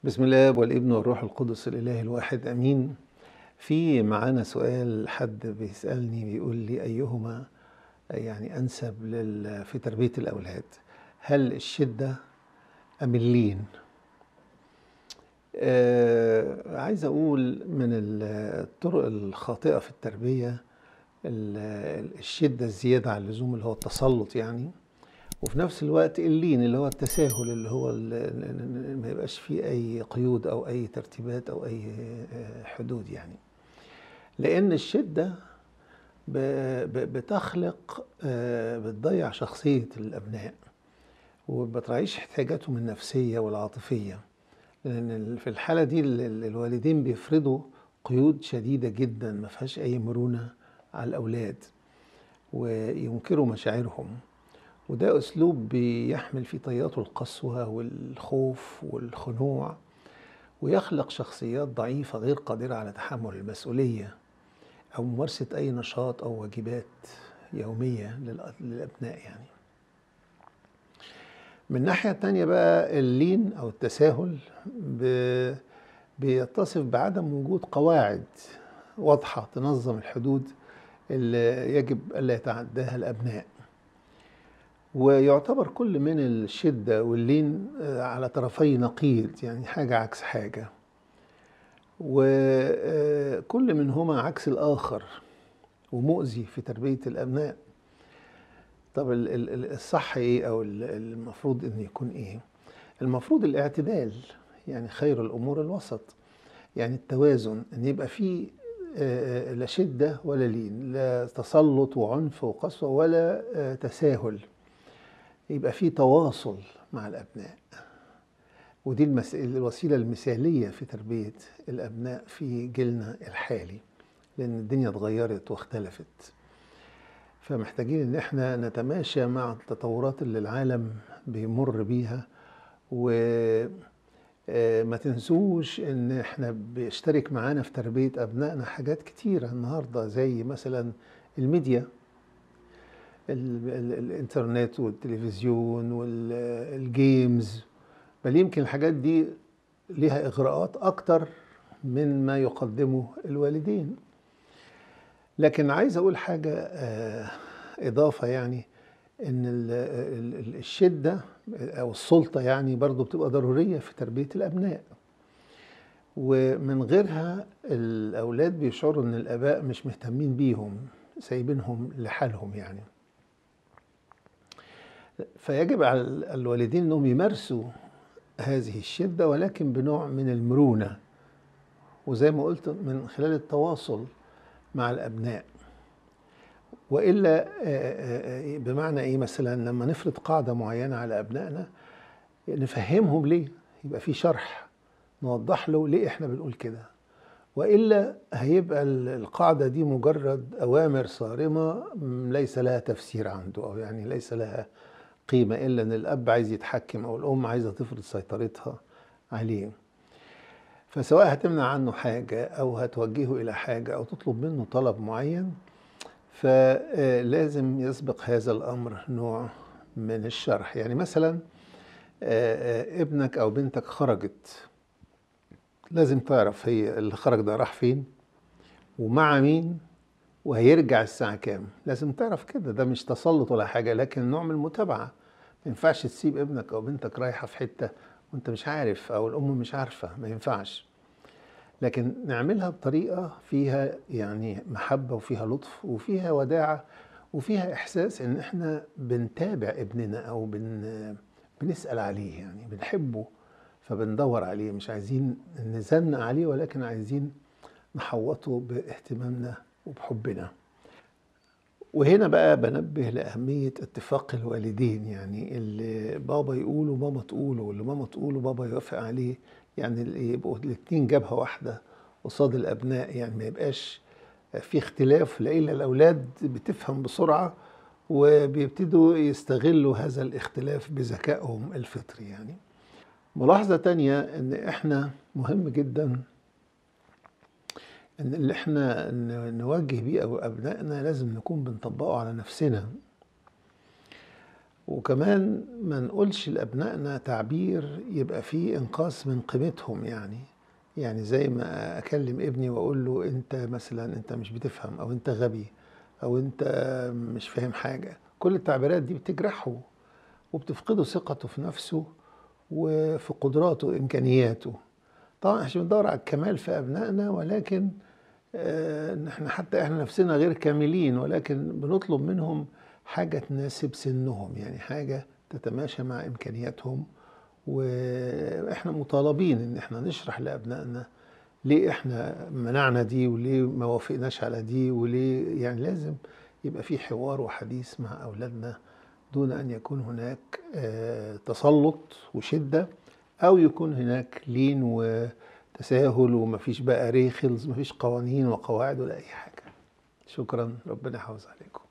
بسم الله والابن والروح القدس الإله الواحد أمين في معانا سؤال حد بيسألني بيقول لي أيهما يعني أنسب لل- في تربية الأولاد هل الشدة أم اللين آه عايز أقول من الطرق الخاطئة في التربية ال- الشدة الزيادة عن اللزوم اللي هو التسلط يعني وفي نفس الوقت اللين اللي هو التساهل اللي هو ال- ال- ال- ما يبقاش فيه أي قيود أو أي ترتيبات أو أي آه، حدود يعني لأن الشدة ب- ب- بتخلق آه، بتضيع شخصية الأبناء وبتراعيش احتياجاتهم النفسية والعاطفية لأن ال- في الحالة دي ال- ال- الوالدين بيفرضوا قيود شديدة جدا ما فيهاش أي مرونة على الأولاد وينكروا مشاعرهم وده أسلوب بيحمل في طياته القسوة والخوف والخنوع ويخلق شخصيات ضعيفة غير قادرة على تحمل المسؤولية أو ممارسة أي نشاط أو واجبات يومية للأ- للأبناء يعني من الناحية التانية بقى اللين أو التساهل ب- بيتصف بعدم وجود قواعد واضحة تنظم الحدود اللي يجب ألا يتعداها الأبناء ويعتبر كل من الشدة واللين آه، على طرفي نقيض يعني حاجة عكس حاجة وكل منهما عكس الآخر ومؤذي في تربية الأبناء طب ال- ال- ال- الصح إيه أو ال- المفروض إن يكون إيه المفروض الاعتدال يعني خير الأمور الوسط يعني التوازن إن يبقى فيه آه، لا شدة ولا لين لا تسلط وعنف وقسوة ولا آه، تساهل يبقى في تواصل مع الأبناء ودي المس... الوسيلة المثالية في تربية الأبناء في جيلنا الحالي لأن الدنيا اتغيرت واختلفت فمحتاجين إن احنا نتماشى مع التطورات اللي العالم بيمر بيها وما تنسوش إن احنا بيشترك معانا في تربية أبنائنا حاجات كتيرة النهاردة زي مثلا الميديا ال- ال- الانترنت والتلفزيون والجيمز بل يمكن الحاجات دي ليها اغراءات اكتر من ما يقدمه الوالدين لكن عايز اقول حاجه آه، اضافه يعني ان ال- ال- ال- الشده او السلطه يعني برضو بتبقى ضروريه في تربيه الابناء ومن غيرها الاولاد بيشعروا ان الاباء مش مهتمين بيهم سايبينهم لحالهم يعني فيجب على ال- الوالدين انهم يمارسوا هذه الشده ولكن بنوع من المرونه وزي ما قلت من خلال التواصل مع الابناء والا آه، آه، آه، بمعنى ايه مثلا لما نفرض قاعده معينه على ابنائنا نفهمهم ليه يبقى في شرح نوضح له ليه احنا بنقول كده والا هيبقى ال- القاعده دي مجرد اوامر صارمه م، ليس لها تفسير عنده او يعني ليس لها قيمه الا ان الاب عايز يتحكم او الام عايزه تفرض سيطرتها عليه فسواء هتمنع عنه حاجه او هتوجهه الى حاجه او تطلب منه طلب معين فلازم يسبق هذا الامر نوع من الشرح يعني مثلا آه، آه، ابنك او بنتك خرجت لازم تعرف هي اللي خرج ده راح فين ومع مين وهيرجع الساعة كام لازم تعرف كده ده مش تسلط ولا حاجة لكن نوع من المتابعة ما ينفعش تسيب ابنك أو بنتك رايحة في حتة وانت مش عارف أو الأم مش عارفة ما ينفعش لكن نعملها بطريقة فيها يعني محبة وفيها لطف وفيها وداعة وفيها إحساس إن إحنا بنتابع ابننا أو بن بنسأل عليه يعني بنحبه فبندور عليه مش عايزين نزنق عليه ولكن عايزين نحوطه باهتمامنا وبحبنا وهنا بقى بنبه لأهمية اتفاق الوالدين يعني اللي بابا يقوله وماما تقوله واللي ماما تقوله بابا يوافق عليه يعني اللي يبقوا الاتنين جبهة واحدة قصاد الأبناء يعني ما يبقاش في اختلاف لإلا الأولاد بتفهم بسرعة وبيبتدوا يستغلوا هذا الاختلاف بذكائهم الفطري يعني ملاحظة تانية إن إحنا مهم جدا إن اللي إحنا ن- نوجه بيه أو أبنائنا لازم نكون بنطبقه على نفسنا وكمان ما نقولش لأبنائنا تعبير يبقى فيه إنقاص من قيمتهم يعني يعني زي ما أكلم ابني وأقول له أنت مثلا أنت مش بتفهم أو أنت غبي أو أنت مش فاهم حاجة كل التعبيرات دي بتجرحه وبتفقده ثقته في نفسه وفي قدراته وإمكانياته طبعا احنا مش بندور على الكمال في أبنائنا ولكن آه، احنا حتى احنا نفسنا غير كاملين ولكن بنطلب منهم حاجة تناسب سنهم يعني حاجة تتماشى مع إمكانياتهم وإحنا مطالبين إن إحنا نشرح لأبنائنا ليه إحنا منعنا دي وليه ما وافقناش على دي وليه يعني لازم يبقى في حوار وحديث مع أولادنا دون أن يكون هناك آه، تسلط وشدة أو يكون هناك لين وتساهل ومفيش بقى ريخلز مفيش قوانين وقواعد ولا أي حاجة شكرا ربنا يحافظ عليكم